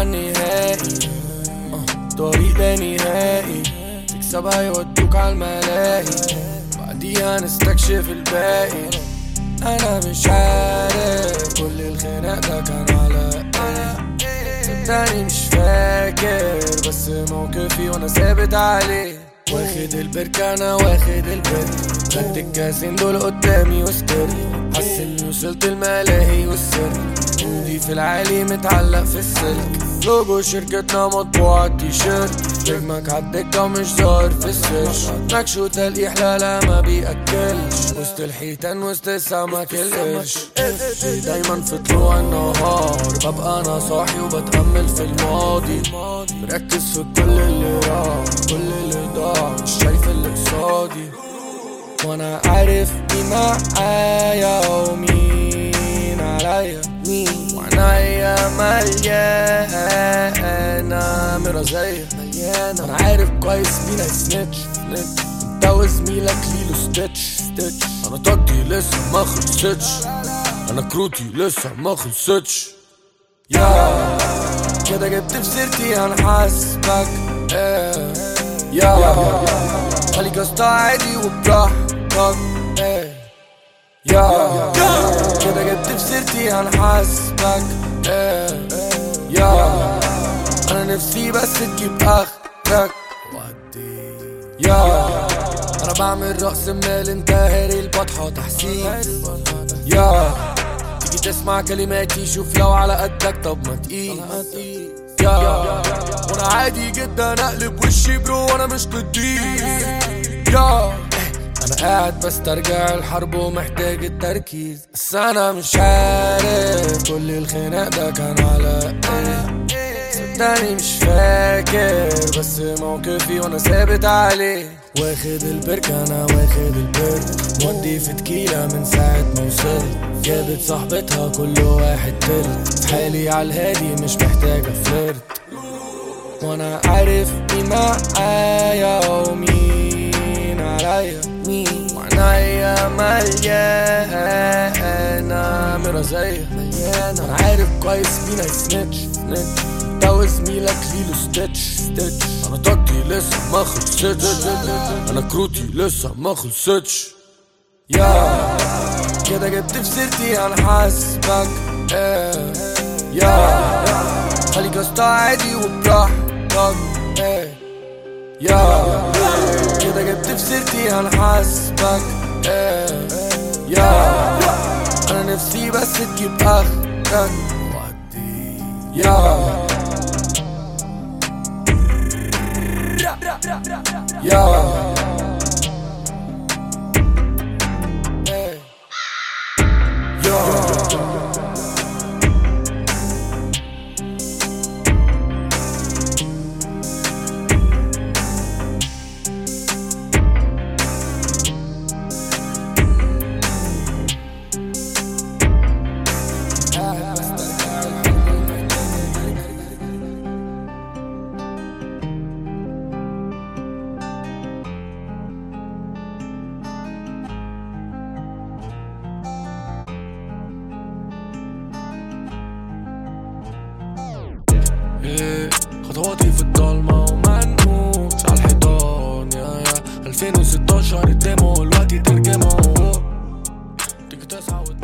عالنهائي آه، طريق لا نهائي تكسبها يودوك عالملاهي بعديها نستكشف الباقي انا مش عارف كل الخناق ده كان على ايه صدقني مش فاكر بس موقفي وانا ثابت عليه واخد البركة انا واخد البرك خدت الكاسين دول قدامي وسكرت حاسس اني وصلت الملاهي والسر ودي في العالي متعلق في السلك لوجو شركتنا مطبوع على التيشيرت نجمك عالدكة ومش ظاهر في السيرش نكش وتلقيح لا لا ما بيأكلش وسط الحيتان وسط السمك القرش دايما في طلوع النهار ببقى انا صاحي وبتأمل في الماضي مركز في كل اللي راح كل اللي ضاع مش شايف اللي قصادي وانا عارف مين معايا ومين عليا مين وعنايا مليانة مرازية مليانة انا عارف كويس مين هيسنتش انت وزميلك ليلو ستيتش ستيتش انا طاقتي لسه ما خلصتش انا كروتي لسه ما خلصتش يا كده جبت في سيرتي انا حاسبك ايه يا خليك اسطى عادي وبراحتك ايه يا كده جبت في سيرتي انا حاسبك ايه يا انا نفسي بس تجيب اخرك ودي يا انا بعمل رأس مال انت هاري البطحة تحسين يا تيجي تسمع كلماتي شوف لو على قدك طب ما تقيل يا وانا عادي جدا اقلب وشي برو وانا مش قديس يا انا قاعد بسترجع الحرب ومحتاج التركيز بس انا مش عارف كل الخناق ده كان على ايه صدقني مش فاكر بس موقفي وانا ثابت عليه واخد البركة انا واخد البرك مودي في تكيلة من ساعة ما وصلت جابت صاحبتها كل واحد تلت في حالي عالهادي مش محتاجة فلرت وانا عارف مين معايا ومين عليا مين وعنايا مليانة مرازية مليانة انا عارف كويس مين هيسنتش سنتش انت وزميلك ليلو ستيتش ستيتش انا طاقتي لسه ما خلصتش انا كروتي لسه ما خلصتش يا كده جبت في سيرتي انا حاسبك ايه يا خليك اسطى عادي وبراحتك ايه يا كده جبت في سيرتي انا حاسبك ايه يا انا نفسي بس تجيب اخرك ودي يا يا إيه. يا إيه، خطواتي في الضلمة ومنقوش على الحيطان يا يا 2016 الديمو الوقت ترجمه تيجي تسعة واتنين